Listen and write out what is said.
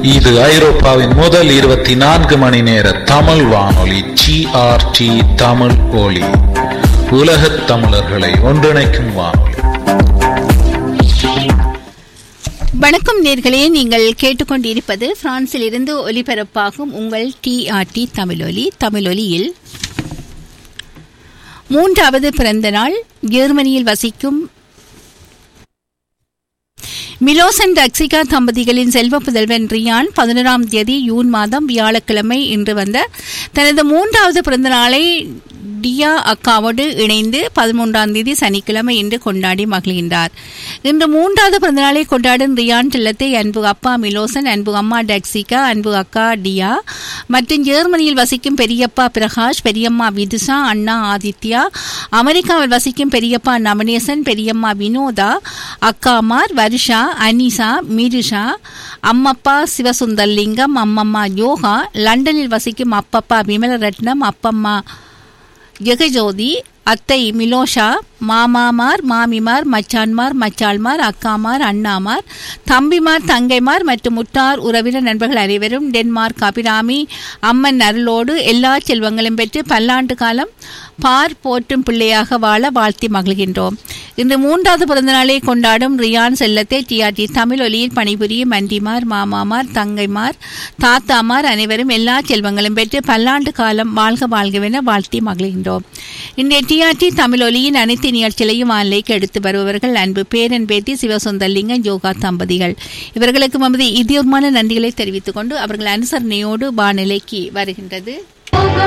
இது ஐரோப்பாவின் முதல் இருபத்தி நான்கு மணி நேர தமிழ் வானொலி ஜிஆர்டி தமிழ் ஒலி உலகத் தமிழர்களை ஒன்றிணைக்கும் வானொலி வணக்கம் நேர்களே நீங்கள் கேட்டுக்கொண்டிருப்பது பிரான்சில் இருந்து ஒலிபரப்பாகும் உங்கள் டிஆர்டி தமிழொலி தமிழொலியில் மூன்றாவது பிறந்த நாள் ஜெர்மனியில் வசிக்கும் மிலோசன் டக்சிகா தம்பதிகளின் செல்வ புதல்வன் ரியான் பதினொராம் தேதி ஜூன் மாதம் வியாழக்கிழமை இன்று வந்த தனது மூன்றாவது பிறந்த நாளை டியா அக்காவோடு இணைந்து பதிமூன்றாம் தேதி சனிக்கிழமை இன்று கொண்டாடி மகிழ்கின்றார் இன்று மூன்றாவது பிறந்தநாளை கொண்டாடும் ரியான் செல்லத்தை அன்பு அப்பா மிலோசன் அன்பு அம்மா டக்சிகா அன்பு அக்கா டியா மற்றும் ஜெர்மனியில் வசிக்கும் பெரியப்பா பிரகாஷ் பெரியம்மா விதுஷா அண்ணா ஆதித்யா அமெரிக்காவில் வசிக்கும் பெரியப்பா நவனேசன் பெரியம்மா வினோதா அக்காமார் வருஷா அனிஷா மிருஷா அம்மப்பா சிவசுந்தர்லிங்கம் அம்மம்மா யோகா லண்டனில் வசிக்கும் அப்பப்பா விமலரட்னம் அப்பம்மா ஜெகஜோதி அத்தை மிலோஷா மாமாமார் மாமிமார் மச்சான்மார் மச்சாள்மார் அக்காமார் அண்ணாமார் தம்பிமார் தங்கைமார் மற்றும் முட்டார் உறவினர் நண்பர்கள் அனைவரும் டென்மார்க் அபிராமி அம்மன் அருளோடு எல்லா செல்வங்களும் பெற்று பல்லாண்டு காலம் பார் போற்றும் பிள்ளையாக வாழ வாழ்த்தி மகிழ்கின்றோம் இன்று மூன்றாவது பிறந்தநாளை கொண்டாடும் ரியான் செல்லத்தை டிஆர்டி தமிழ் ஒலியில் பணிபுரியும் அண்டிமார் மாமாமார் தங்கைமார் தாத்தாமார் அனைவரும் எல்லா செல்வங்களும் பெற்று பல்லாண்டு காலம் வாழ்க வாழ்கவென வாழ்த்தி மகிழ்கின்றோம் இன்றைய டிஆர்டி தமிழ் ஒலியின் அனைத்து நிகழ்ச்சிகளையும் வானிலைக்கு எடுத்து வருபவர்கள் அன்பு பேரன் பேத்தி சிவசுந்தர்லிங்கம் யோகா தம்பதிகள் இவர்களுக்கு நமது இதயமான நன்றிகளை தெரிவித்துக் கொண்டு அவர்கள் அனுசரணையோடு வானிலைக்கு வருகின்றது